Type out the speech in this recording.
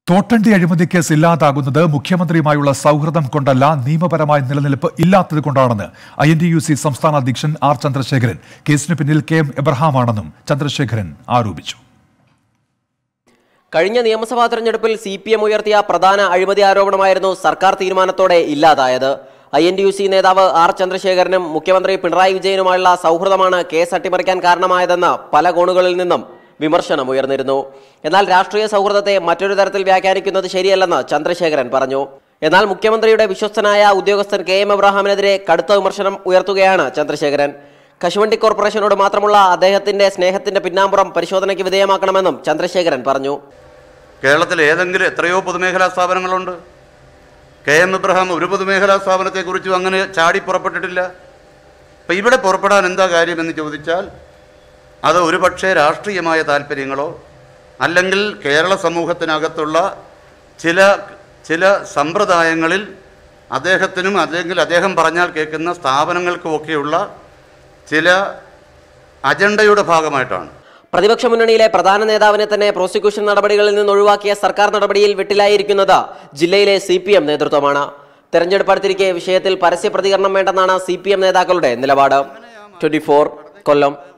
തോട്ടണ്ടി അഴിമതി കേസ് ഇല്ലാതാകുന്നത് മുഖ്യമന്ത്രിയുമായുള്ള സൗഹൃദം കൊണ്ടല്ല നിയമപരമായ നിലനിൽപ്പ് ഇല്ലാത്തത് കൊണ്ടാണെന്ന് I N D U C സംസ്ഥാന അധ്യക്ഷൻ ആർ ചന്ദ്രശേഖരൻ കേസിന് പിന്നിൽ കെ എം എബ്രഹാമാണെന്നും ചന്ദ്രശേഖരൻ ആരോപിച്ചു കഴിഞ്ഞ നിയമസഭാ തെരഞ്ഞെടുപ്പിൽ സി പി എം ഉയർത്തിയ പ്രധാന അഴിമതി ആരോപണമായിരുന്നു സർക്കാർ തീരുമാനത്തോടെ ഇല്ലാതായത് I N D U C നേതാവ് ആർ ചന്ദ്രശേഖരനും മുഖ്യമന്ത്രി പിണറായി വിജയനുമായുള്ള സൗഹൃദമാണ് കേസ് അട്ടിമറിക്കാൻ കാരണമായതെന്ന് പല കോണുകളിൽ നിന്നും വിമർശനം ഉയർന്നിരുന്നു എന്നാൽ രാഷ്ട്രീയ സൗഹൃദത്തെ മറ്റൊരു തരത്തിൽ വ്യാഖ്യാനിക്കുന്നത് ശരിയല്ലെന്ന് ചന്ദ്രശേഖരൻ പറഞ്ഞു എന്നാൽ മുഖ്യമന്ത്രിയുടെ വിശ്വസ്തനായ ഉദ്യോഗസ്ഥൻ കെ എം എബ്രഹാമിനെതിരെ കടുത്ത വിമർശനം ഉയർത്തുകയാണ് ചന്ദ്രശേഖരൻ കശുവണ്ടി കോർപ്പറേഷനോട് മാത്രമുള്ള അദ്ദേഹത്തിന്റെ സ്നേഹത്തിന്റെ പിന്നാമ്പുറം പരിശോധനയ്ക്ക് വിധേയമാക്കണമെന്നും ചന്ദ്രശേഖരൻ പറഞ്ഞു കേരളത്തിൽ ഏതെങ്കിലും എത്രയോ പൊതുമേഖലാ സ്ഥാപനങ്ങളുണ്ട് കെ എം ഇബ്രഹാം ഒരു പൊതുമേഖലാ സ്ഥാപനത്തെക്കുറിച്ചും അങ്ങനെ ചാടി പുറപ്പെട്ടിട്ടില്ല അപ്പം ഇവിടെ പുറപ്പെടാൻ എന്താ കാര്യമെന്ന് ചോദിച്ചാൽ അത് ഒരുപക്ഷെ രാഷ്ട്രീയമായ താല്പര്യങ്ങളോ അല്ലെങ്കിൽ കേരള സമൂഹത്തിനകത്തുള്ള ചില ചില സമ്പ്രദായങ്ങളിൽ അദ്ദേഹത്തിനും അല്ലെങ്കിൽ അദ്ദേഹം പറഞ്ഞാൽ കേൾക്കുന്ന സ്ഥാപനങ്ങൾക്കുമൊക്കെയുള്ള ചില അജണ്ടയുടെ ഭാഗമായിട്ടാണ് പ്രതിപക്ഷ മുന്നണിയിലെ പ്രധാന നേതാവിനെ തന്നെ പ്രോസിക്യൂഷൻ നടപടികളിൽ നിന്ന് ഒഴിവാക്കിയ സർക്കാർ നടപടിയിൽ വിട്ടിലായിരിക്കുന്നത് ജില്ലയിലെ സി പി എം നേതൃത്വമാണ് തെരഞ്ഞെടുപ്പ് അടുത്തിരിക്കെ വിഷയത്തിൽ പരസ്യ പ്രതികരണം വേണ്ടെന്നാണ് സി പി എം നേതാക്കളുടെ നിലപാട് ട്വന്റി കൊല്ലം